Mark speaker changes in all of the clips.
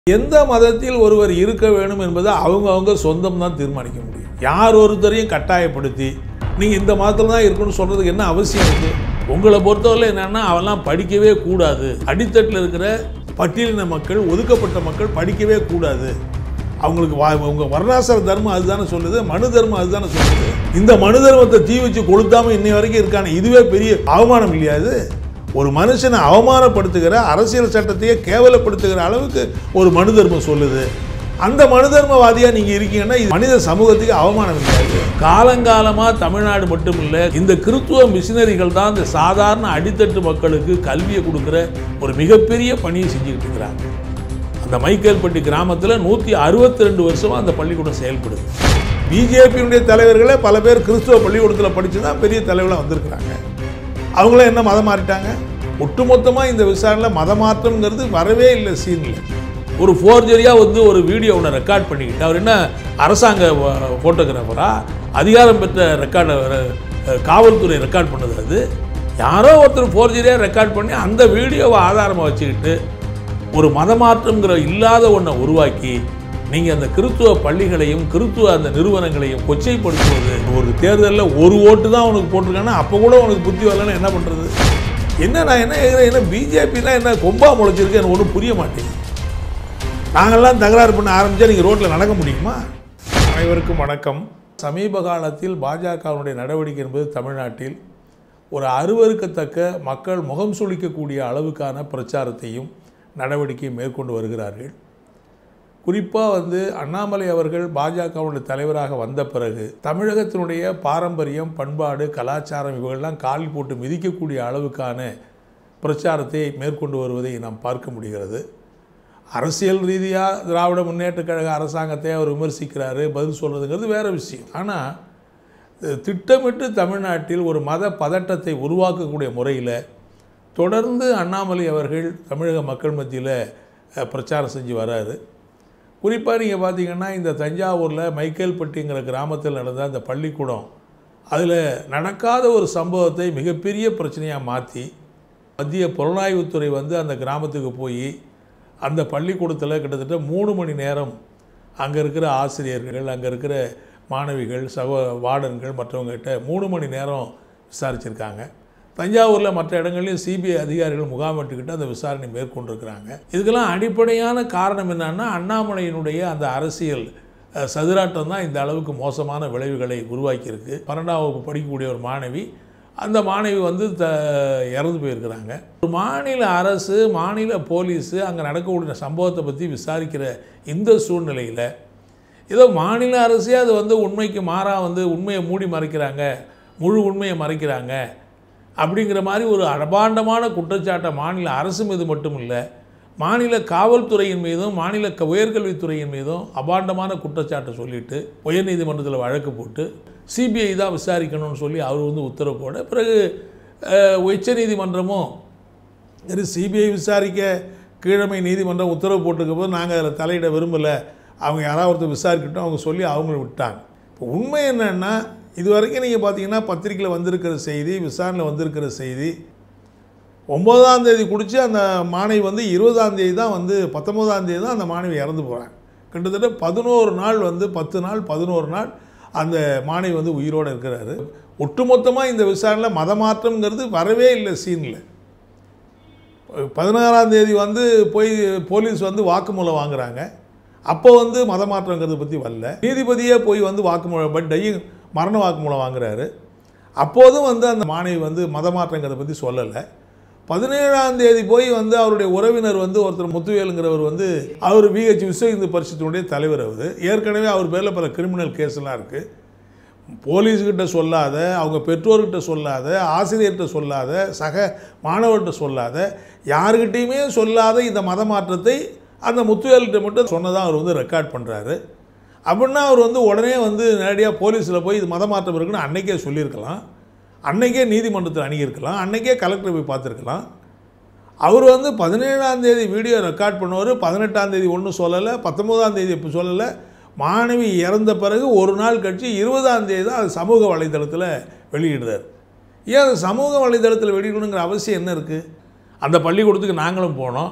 Speaker 1: எந்த மதத்தில் ஒருவர் இருக்க வேணும் என்பதை அவங்க அவங்க சொந்தம் தான் தீர்மானிக்க முடியும் யார் ஒருத்தரையும் கட்டாயப்படுத்தி நீங்கள் இந்த மதத்தில் தான் இருக்கணும்னு சொல்கிறதுக்கு என்ன அவசியம் இருக்குது உங்களை பொறுத்தவரை என்னென்னா அவெல்லாம் படிக்கவே கூடாது அடித்தட்டில் இருக்கிற பட்டியலின மக்கள் ஒதுக்கப்பட்ட மக்கள் படிக்கவே கூடாது அவங்களுக்கு வா உங்க வர்ணாசிர தர்மம் அதுதானே சொல்லுது மனு தர்மம் அதுதானே சொல்லுது இந்த மனு தர்மத்தை தீ வச்சு கொளுத்தாம இன்னை வரைக்கும் இருக்கான இதுவே பெரிய அவமானம் இல்லையா இது ஒரு மனுஷனை அவமானப்படுத்துகிற அரசியல் சட்டத்தையே கேவலப்படுத்துகிற அளவுக்கு ஒரு மனு தர்மம் சொல்லுது அந்த மனு தர்மவாதியா நீங்க இருக்கீங்கன்னா இது மனித சமூகத்துக்கு அவமானம் இல்லையாது காலங்காலமா தமிழ்நாடு மட்டும் இல்ல இந்த கிறித்துவ மிஷினரிகள் தான் இந்த சாதாரண அடித்தட்டு மக்களுக்கு கல்வியை கொடுக்கிற ஒரு மிகப்பெரிய பணியை செஞ்சுக்கிட்டு இருக்கிறாங்க அந்த மைக்கேல்பட்டி கிராமத்தில் நூற்றி அறுபத்தி ரெண்டு வருஷமா அந்த பள்ளிக்கூடம் செயல்படுது பிஜேபியினுடைய தலைவர்களே பல பேர் கிறிஸ்துவ பள்ளிக்கூடத்தில் படித்து தான் பெரிய தலைவர்களாக வந்திருக்கிறாங்க அவங்கள என்ன மதம் மாறிட்டாங்க ஒட்டுமொத்தமாக இந்த விசாரணையில் மதமாற்றம்ங்கிறது வரவே இல்லை சீனில் ஒரு ஃபோர்ஜரியாக வந்து ஒரு வீடியோ ஒன்று ரெக்கார்ட் பண்ணிக்கிட்டு அவர் என்ன அரசாங்க ஃபோட்டோகிராஃபரா அதிகாரம் பெற்ற ரெக்கார்டு காவல்துறை ரெக்கார்ட் பண்ணது அது யாரோ ஒருத்தர் ஃபோர்ஜரியாக ரெக்கார்ட் பண்ணி அந்த வீடியோவை ஆதாரமாக வச்சுக்கிட்டு ஒரு மதமாற்றம்ங்கிற இல்லாத ஒன்றை உருவாக்கி நீங்கள் அந்த கிறித்துவ பள்ளிகளையும் கிறித்துவ அந்த நிறுவனங்களையும் கொச்சைப்படுத்துவது ஒரு தேர்தலில் ஒரு ஓட்டு தான் உனக்கு போட்டிருக்காங்கன்னா அப்போ கூட உனக்கு புத்தி வரலன்னா என்ன பண்ணுறது என்ன நான் என்ன கேட்குறேன் என்ன பிஜேபிலாம் என்ன கொம்பா முளைச்சிருக்கு எனக்கு ஒன்றும் புரிய மாட்டேங்குது நாங்கள்லாம் தகராறு பண்ண ஆரம்பித்தா நீங்கள் ரோட்டில் நடக்க முடியுமா அனைவருக்கும் வணக்கம் சமீப காலத்தில் பாஜகவினுடைய நடவடிக்கை என்பது தமிழ்நாட்டில் ஒரு அருவருக்கத்தக்க மக்கள் முகம் சுளிக்கக்கூடிய அளவுக்கான பிரச்சாரத்தையும் நடவடிக்கையை மேற்கொண்டு வருகிறார்கள் குறிப்பாக வந்து அண்ணாமலை அவர்கள் பாஜகவுடைய தலைவராக வந்த பிறகு தமிழகத்தினுடைய பாரம்பரியம் பண்பாடு கலாச்சாரம் இவர்கள்லாம் கால் போட்டு மிதிக்கக்கூடிய அளவுக்கான பிரச்சாரத்தை மேற்கொண்டு வருவதை நாம் பார்க்க முடிகிறது அரசியல் ரீதியாக திராவிட முன்னேற்றக் கழக அரசாங்கத்தை அவர் விமர்சிக்கிறாரு பதில் சொல்கிறதுங்கிறது வேறு விஷயம் ஆனால் திட்டமிட்டு தமிழ்நாட்டில் ஒரு மத பதட்டத்தை உருவாக்கக்கூடிய முறையில் தொடர்ந்து அண்ணாமலை அவர்கள் தமிழக மக்கள் மத்தியில் பிரச்சாரம் செஞ்சு வராரு குறிப்பாக நீங்கள் பார்த்தீங்கன்னா இந்த தஞ்சாவூரில் மைக்கேல்பட்டிங்கிற கிராமத்தில் நடந்த அந்த பள்ளிக்கூடம் அதில் நடக்காத ஒரு சம்பவத்தை மிகப்பெரிய பிரச்சனையாக மாற்றி மத்திய புலனாய்வுத்துறை வந்து அந்த கிராமத்துக்கு போய் அந்த பள்ளிக்கூடத்தில் கிட்டத்தட்ட மூணு மணி நேரம் அங்கே இருக்கிற ஆசிரியர்கள் அங்கே இருக்கிற மாணவிகள் சகோ வார்டன்கள் மற்றவங்ககிட்ட மூணு மணி நேரம் விசாரிச்சிருக்காங்க தஞ்சாவூரில் மற்ற இடங்கள்லையும் சிபிஐ அதிகாரிகள் முகாமிட்டுக்கிட்டு அந்த விசாரணை மேற்கொண்டிருக்கிறாங்க இதுக்கெல்லாம் அடிப்படையான காரணம் என்னன்னா அண்ணாமலையினுடைய அந்த அரசியல் அஹ், சதுராட்டம் தான் இந்த அளவுக்கு மோசமான விளைவுகளை உருவாக்கியிருக்கு பன்னெண்டாம் வகுப்பு படிக்கக்கூடிய ஒரு மாணவி அந்த மாணவி வந்து த இறந்து போயிருக்கிறாங்க ஒரு மாநில அரசு மாநில போலீஸு அங்கே நடக்கக்கூடிய சம்பவத்தை பற்றி விசாரிக்கிற இந்த சூழ்நிலையில் ஏதோ மாநில அரசே அது வந்து உண்மைக்கு மாறாக வந்து உண்மையை மூடி மறைக்கிறாங்க முழு உண்மையை மறைக்கிறாங்க அப்படிங்கிற மாதிரி ஒரு அடபாண்டமான குற்றச்சாட்டை மாநில அரசு மீது மட்டும் இல்லை மாநில காவல்துறையின் மீதும் மாநில க- உயர்கல்வித்துறையின் மீதும் அபாண்டமான குற்றச்சாட்டை சொல்லிட்டு உயர்நீதிமன்றத்தில் வழக்கு போட்டு சிபிஐ தான் விசாரிக்கணும்னு சொல்லி அவர் வந்து உத்தரவு போட பிறகு அஹ், உச்சநீதிமன்றமும் சரி சிபிஐ விசாரிக்க கீழமை நீதிமன்றம் உத்தரவு போட்டிருக்க போது நாங்கள் அதில் தலையிட விரும்பலை அவங்க யாராவது ஒருத்தர் விசாரிக்கட்டும் அவங்க சொல்லி அவங்கள விட்டாங்க இப்போ உண்மை என்னன்னா இது வரைக்கும் நீங்கள் பார்த்தீங்கன்னா பத்திரிக்கையில் வந்திருக்கிற செய்தி விசாரணையில் வந்திருக்கிற செய்தி ஒன்பதாம் தேதி குடித்து அந்த மாணவி வந்து இருபதாம் தேதி தான் வந்து பத்தொம்போதாம் தேதி தான் அந்த மாணவி இறந்து போகிறாங்க கிட்டத்தட்ட பதினோரு நாள் வந்து பத்து நாள் பதினோரு நாள் அந்த மாணவி வந்து உயிரோடு இருக்கிறாரு ஒட்டுமொத்தமாக இந்த விசாரணையில் மதமாற்றம்ங்கிறது வரவே இல்லை சீனில் பதினாறாம் தேதி வந்து போய் போலீஸ் வந்து வாக்குமூலம் வாங்குறாங்க அப்போ வந்து மதமாற்றங்கிறத பற்றி வரல நீதிபதியே போய் வந்து வாக்குமூலம் பட் டையிங் மரண வாக்குமூலம் வாங்குறாரு அப்போதும் வந்து அந்த மாணவி வந்து மதமாற்றங்கிறத பற்றி சொல்லலை பதினேழாம் தேதி போய் வந்து அவருடைய உறவினர் வந்து ஒருத்தர் முத்துவேலுங்கிறவர் வந்து அவர் விஹெச் விஸ்வ இந்து பரிஷத்தினுடைய தலைவர் அவர் ஏற்கனவே அவர் பேரில் பல கிரிமினல் கேஸ்லாம் இருக்குது போலீஸ்கிட்ட சொல்லாத அவங்க பெற்றோர்கிட்ட சொல்லாத ஆசிரியர்கிட்ட சொல்லாத சக மாணவர்கிட்ட சொல்லாத யாருக்கிட்டேயுமே சொல்லாத இந்த மத மாற்றத்தை அந்த முத்துவேல்கிட்ட மட்டும் சொன்னதாக அவர் வந்து ரெக்கார்ட் பண்ணுறாரு அப்படின்னா அவர் வந்து உடனே வந்து நேரடியாக போலீஸில் போய் இது மத மாற்றம் இருக்குன்னு அன்னைக்கே சொல்லியிருக்கலாம் அன்னைக்கே நீதிமன்றத்தில் அணுகியிருக்கலாம் அன்னைக்கே கலெக்டர் போய் பார்த்துருக்கலாம் அவர் வந்து பதினேழாம் தேதி வீடியோ ரெக்கார்ட் பண்ணவர் பதினெட்டாம் தேதி ஒன்றும் சொல்லலை பத்தொம்போதாம் தேதி இப்போ சொல்லலை மாணவி இறந்த பிறகு ஒரு நாள் கழிச்சு இருபதாம் தேதி தான் அது சமூக வலைதளத்தில் வெளியிடுறார் ஏன் அது சமூக வலைதளத்தில் வெளியிடணுங்கிற அவசியம் என்ன இருக்குது அந்த பள்ளிக்கூடத்துக்கு நாங்களும் போனோம்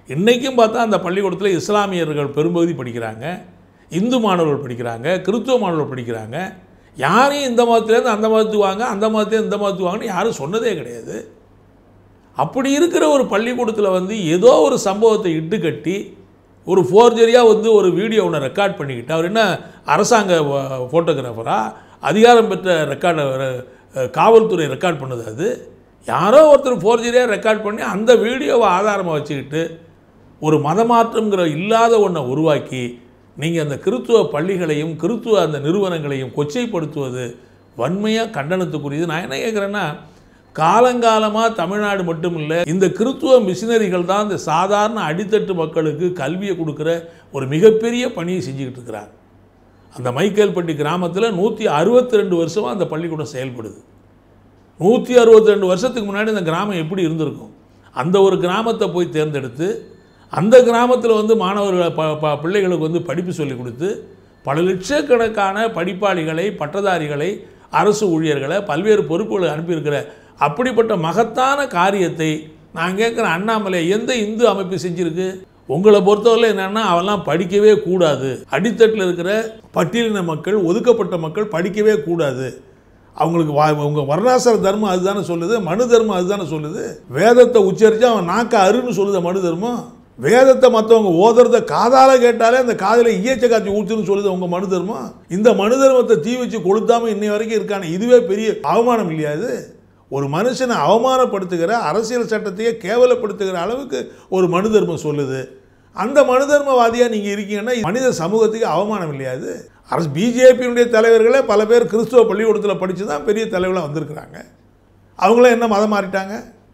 Speaker 1: இன்றைக்கும் பார்த்தா அந்த பள்ளிக்கூடத்தில் இஸ்லாமியர்கள் பெரும்பகுதி படிக்கிறாங்க இந்து மாணவர்கள் படிக்கிறாங்க கிறிஸ்துவ மாணவர்கள் படிக்கிறாங்க யாரையும் இந்த மதத்துலேருந்து அந்த மதத்துக்கு வாங்க அந்த மதத்துலேருந்து இந்த மதத்துக்கு வாங்கன்னு யாரும் சொன்னதே கிடையாது அப்படி இருக்கிற ஒரு பள்ளிக்கூடத்தில் வந்து ஏதோ ஒரு சம்பவத்தை இட்டு கட்டி ஒரு ஃபோர்ஜரியாக வந்து ஒரு வீடியோ ஒன்று ரெக்கார்ட் பண்ணிக்கிட்டு அவர் என்ன அரசாங்க ஃபோட்டோகிராஃபரா அதிகாரம் பெற்ற ரெக்கார்டு காவல்துறை ரெக்கார்ட் பண்ணுது அது யாரோ ஒருத்தர் ஃபோர்ஜரியாக ரெக்கார்ட் பண்ணி அந்த வீடியோவை ஆதாரமாக வச்சுக்கிட்டு ஒரு மதமாற்றங்கிற இல்லாத ஒன்றை உருவாக்கி நீங்கள் அந்த கிறித்துவ பள்ளிகளையும் கிறித்துவ அந்த நிறுவனங்களையும் கொச்சைப்படுத்துவது வன்மையாக கண்டனத்துக்குரியது நான் என்ன கேட்குறேன்னா காலங்காலமாக தமிழ்நாடு மட்டும் இல்லை இந்த கிறித்துவ மிஷினரிகள் தான் இந்த சாதாரண அடித்தட்டு மக்களுக்கு கல்வியை கொடுக்குற ஒரு மிகப்பெரிய பணியை செஞ்சுக்கிட்டு இருக்கிறாங்க அந்த மைக்கேல்பட்டி கிராமத்தில் நூற்றி அறுபத்தி ரெண்டு வருஷமாக அந்த பள்ளிக்கூடம் செயல்படுது நூற்றி அறுபத்தி ரெண்டு வருஷத்துக்கு முன்னாடி இந்த கிராமம் எப்படி இருந்திருக்கும் அந்த ஒரு கிராமத்தை போய் தேர்ந்தெடுத்து அந்த கிராமத்தில் வந்து மாணவர்களை ப ப பிள்ளைகளுக்கு வந்து படிப்பு சொல்லிக் கொடுத்து பல லட்சக்கணக்கான படிப்பாளிகளை பட்டதாரிகளை அரசு ஊழியர்களை பல்வேறு பொறுப்புகளை அனுப்பியிருக்கிற அப்படிப்பட்ட மகத்தான காரியத்தை நான் கேட்குற அண்ணாமலை எந்த இந்து அமைப்பு செஞ்சுருக்கு உங்களை பொறுத்தவரை என்னென்னா அவெல்லாம் படிக்கவே கூடாது அடித்தட்டில் இருக்கிற பட்டியலின மக்கள் ஒதுக்கப்பட்ட மக்கள் படிக்கவே கூடாது அவங்களுக்கு வா உங்கள் வர்ணாசிர தர்மம் அதுதானே சொல்லுது மனு தர்மம் அதுதானே சொல்லுது வேதத்தை உச்சரித்து அவன் நாக்க அருன்னு சொல்லுது மனு தர்மம் வேதத்தை மற்றவங்க ஓதுறத காதால கேட்டாலே அந்த காதில் ஈயச்ச காய்ச்சி ஊற்றுன்னு சொல்லுது உங்கள் மனு தர்மம் இந்த மனு தர்மத்தை தீ வச்சு கொளுத்தாம இன்னை வரைக்கும் இருக்கான இதுவே பெரிய அவமானம் இல்லையா இது ஒரு மனுஷனை அவமானப்படுத்துகிற அரசியல் சட்டத்தையே கேவலப்படுத்துகிற அளவுக்கு ஒரு மனு தர்மம் சொல்லுது அந்த மனு தர்மவாதியாக நீங்கள் இருக்கீங்கன்னா மனித சமூகத்துக்கு அவமானம் இல்லையா இது அரசு பிஜேபியினுடைய தலைவர்களே பல பேர் கிறிஸ்துவ பள்ளிக்கூடத்தில் படித்து தான் பெரிய தலைவர்களாக வந்திருக்கிறாங்க அவங்களாம் என்ன மதம் மாறிட்டாங்க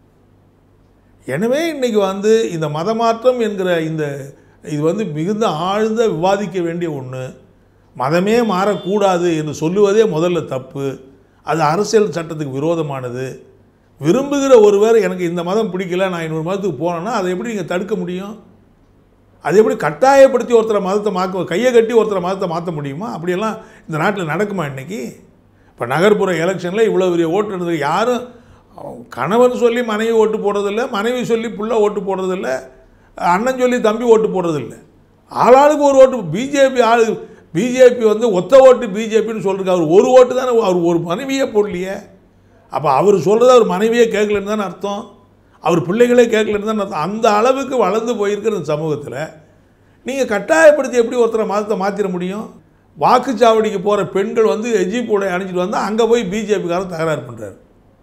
Speaker 1: எனவே இன்றைக்கி வந்து இந்த மதமாற்றம் என்கிற இந்த இது வந்து மிகுந்த ஆழ்ந்த விவாதிக்க வேண்டிய ஒன்று மதமே மாறக்கூடாது என்று சொல்லுவதே முதல்ல தப்பு அது அரசியல் சட்டத்துக்கு விரோதமானது விரும்புகிற ஒருவர் எனக்கு இந்த மதம் பிடிக்கல நான் இன்னொரு மதத்துக்கு போனேன்னா அதை எப்படி நீங்கள் தடுக்க முடியும் அது எப்படி கட்டாயப்படுத்தி ஒருத்தரை மதத்தை மாற்ற கையை கட்டி ஒருத்தரை மதத்தை மாற்ற முடியுமா அப்படியெல்லாம் இந்த நாட்டில் நடக்குமா இன்றைக்கி இப்போ நகர்ப்புற எலெக்ஷனில் இவ்வளோ பெரிய ஓட்டு இருந்தது யாரும் கணவன் சொல்லி மனைவி ஓட்டு போடுறதில்ல மனைவி சொல்லி புள்ள ஓட்டு போடுறதில்ல அண்ணன் சொல்லி தம்பி ஓட்டு போடுறதில்ல ஆளாளுக்கு ஒரு ஓட்டு பிஜேபி ஆளு பிஜேபி வந்து ஒத்த ஓட்டு பிஜேபின்னு சொல்லிருக்கு அவர் ஒரு ஓட்டு தானே அவர் ஒரு மனைவியே போடலையே அப்போ அவர் சொல்கிறத அவர் மனைவியே கேட்கலன்னு தானே அர்த்தம் அவர் பிள்ளைகளே கேட்கலன்னு தான் அர்த்தம் அந்த அளவுக்கு வளர்ந்து போயிருக்கிற இந்த சமூகத்தில் நீங்கள் கட்டாயப்படுத்தி எப்படி ஒருத்தரை மதத்தை மாற்றிட முடியும் வாக்குச்சாவடிக்கு போகிற பெண்கள் வந்து எஜிப் உடை அணிஞ்சிட்டு வந்தால் அங்கே போய் பிஜேபிக்காரன் தகராறு பண்ணுறாரு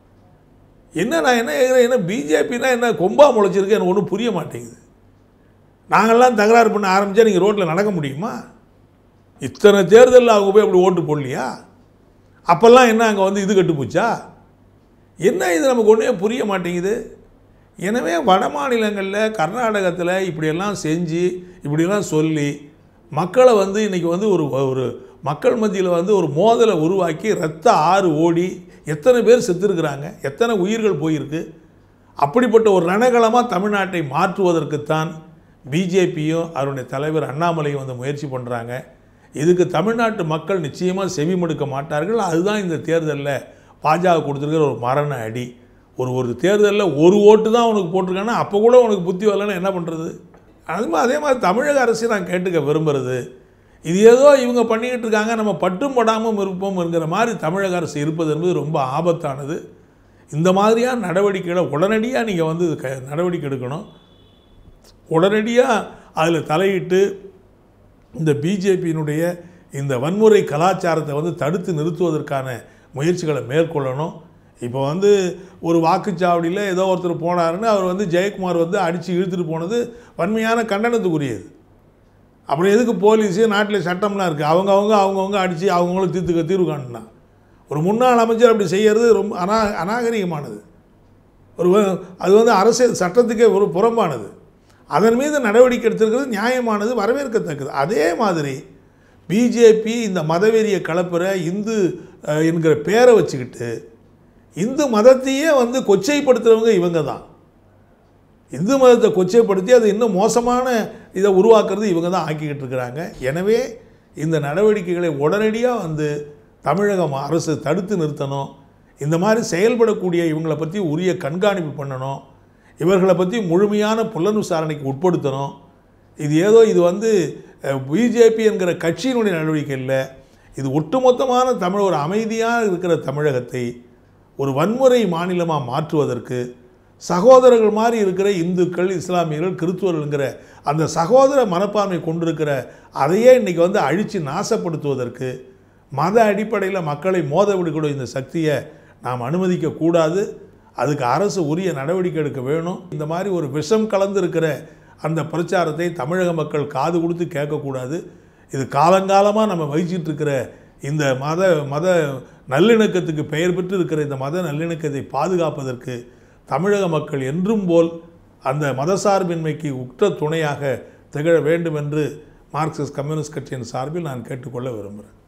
Speaker 1: என்ன நான் என்ன கேட்குறேன் என்ன பிஜேபினா என்ன கொம்பா முளைச்சிருக்கு எனக்கு ஒன்றும் புரிய மாட்டேங்குது நாங்கள்லாம் தகராறு பண்ண ஆரம்பித்தா நீங்கள் ரோட்டில் நடக்க முடியுமா இத்தனை தேர்தலில் அவங்க போய் அப்படி ஓட்டு போடலையா அப்போல்லாம் என்ன அங்கே வந்து இது கட்டுப்போச்சா என்ன இது நமக்கு ஒன்றே புரிய மாட்டேங்குது எனவே வட மாநிலங்களில் கர்நாடகத்தில் இப்படியெல்லாம் செஞ்சு இப்படியெல்லாம் சொல்லி மக்களை வந்து இன்றைக்கி வந்து ஒரு ஒரு மக்கள் மத்தியில் வந்து ஒரு மோதலை உருவாக்கி ரத்த ஆறு ஓடி எத்தனை பேர் செத்துருக்குறாங்க எத்தனை உயிர்கள் போயிருக்கு அப்படிப்பட்ட ஒரு ரணகலமாக தமிழ்நாட்டை மாற்றுவதற்குத்தான் பிஜேபியும் அவருடைய தலைவர் அண்ணாமலையும் வந்து முயற்சி பண்ணுறாங்க இதுக்கு தமிழ்நாட்டு மக்கள் நிச்சயமாக செவிமடுக்க மாட்டார்கள் அதுதான் இந்த தேர்தலில் பாஜக கொடுத்துருக்கிற ஒரு மரண அடி ஒரு ஒரு தேர்தலில் ஒரு ஓட்டு தான் உனக்கு போட்டிருக்காங்கன்னா அப்போ கூட உனக்கு புத்தி வரலன்னா என்ன பண்ணுறது அது மாதிரி அதே மாதிரி தமிழக அரசு நான் கேட்டுக்க விரும்புகிறது இது ஏதோ இவங்க பண்ணிக்கிட்டு இருக்காங்க நம்ம பட்டும் படாமல் இருப்போம்ங்கிற மாதிரி தமிழக அரசு இருப்பது என்பது ரொம்ப ஆபத்தானது இந்த மாதிரியான நடவடிக்கைகளை உடனடியாக நீங்கள் வந்து க நடவடிக்கை எடுக்கணும் உடனடியாக அதில் தலையிட்டு இந்த பிஜேபியினுடைய இந்த வன்முறை கலாச்சாரத்தை வந்து தடுத்து நிறுத்துவதற்கான முயற்சிகளை மேற்கொள்ளணும் இப்போ வந்து ஒரு வாக்குச்சாவடியில் ஏதோ ஒருத்தர் போனாருன்னு அவர் வந்து ஜெயக்குமார் வந்து அடித்து இழுத்துட்டு போனது வன்மையான கண்டனத்துக்குரியது அப்புறம் எதுக்கு போலீஸு நாட்டில் சட்டம்லாம் இருக்குது அவங்கவுங்க அவங்கவுங்க அடித்து அவங்கவுங்களும் தீர்த்துக்க தீர்வு காணுனா ஒரு முன்னாள் அமைச்சர் அப்படி செய்கிறது ரொம்ப அனா அநாகரிகமானது ஒரு வ- அது வந்து அரசியல் சட்டத்துக்கே ஒரு புறம்பானது அதன் மீது நடவடிக்கை எடுத்திருக்கிறது நியாயமானது வரவேற்கத்தக்கது அதே மாதிரி பிஜேபி இந்த மதவெறியை கலப்புற இந்து அஹ், என்கிற பேரை வச்சுக்கிட்டு இந்து மதத்தையே வந்து கொச்சைப்படுத்துகிறவங்க இவங்க தான் இந்து மதத்தை கொச்சைப்படுத்தி அதை இன்னும் மோசமான இதை உருவாக்குறது இவங்க தான் ஆக்கிக்கிட்டு இருக்கிறாங்க எனவே இந்த நடவடிக்கைகளை உடனடியாக வந்து தமிழகம் அரசு தடுத்து நிறுத்தணும் இந்த மாதிரி செயல்படக்கூடிய இவங்களை பற்றி உரிய கண்காணிப்பு பண்ணணும் இவர்களை பற்றி முழுமையான புலன் விசாரணைக்கு உட்படுத்தணும் இது ஏதோ இது வந்து பிஜேபி என்கிற கட்சியினுடைய நடவடிக்கை இல்லை இது ஒட்டுமொத்தமான தமிழ் ஒரு அமைதியாக இருக்கிற தமிழகத்தை ஒரு வன்முறை மாநிலமாக மாற்றுவதற்கு சகோதரர்கள் மாதிரி இருக்கிற இந்துக்கள் இஸ்லாமியர்கள் கிறிஸ்துவர்கள்ங்கிற அந்த சகோதர மனப்பான்மை கொண்டிருக்கிற அதையே இன்றைக்கி வந்து அழித்து நாசப்படுத்துவதற்கு மத அடிப்படையில் மக்களை மோத விடக்கூடிய இந்த சக்தியை நாம் அனுமதிக்கக்கூடாது அதுக்கு அரசு உரிய நடவடிக்கை எடுக்க வேணும் இந்த மாதிரி ஒரு விஷம் கலந்திருக்கிற அந்த பிரச்சாரத்தை தமிழக மக்கள் காது கொடுத்து கேட்கக்கூடாது இது காலங்காலமாக நம்ம வகிச்சிட்டு இருக்கிற இந்த மத மத நல்லிணக்கத்துக்கு பெயர் பெற்று இருக்கிற இந்த மத நல்லிணக்கத்தை பாதுகாப்பதற்கு தமிழக மக்கள் என்றும் போல் அந்த மதசார்பின்மைக்கு உற்ற துணையாக திகழ வேண்டும் என்று மார்க்சிஸ்ட் கம்யூனிஸ்ட் கட்சியின் சார்பில் நான் கேட்டுக்கொள்ள விரும்புகிறேன்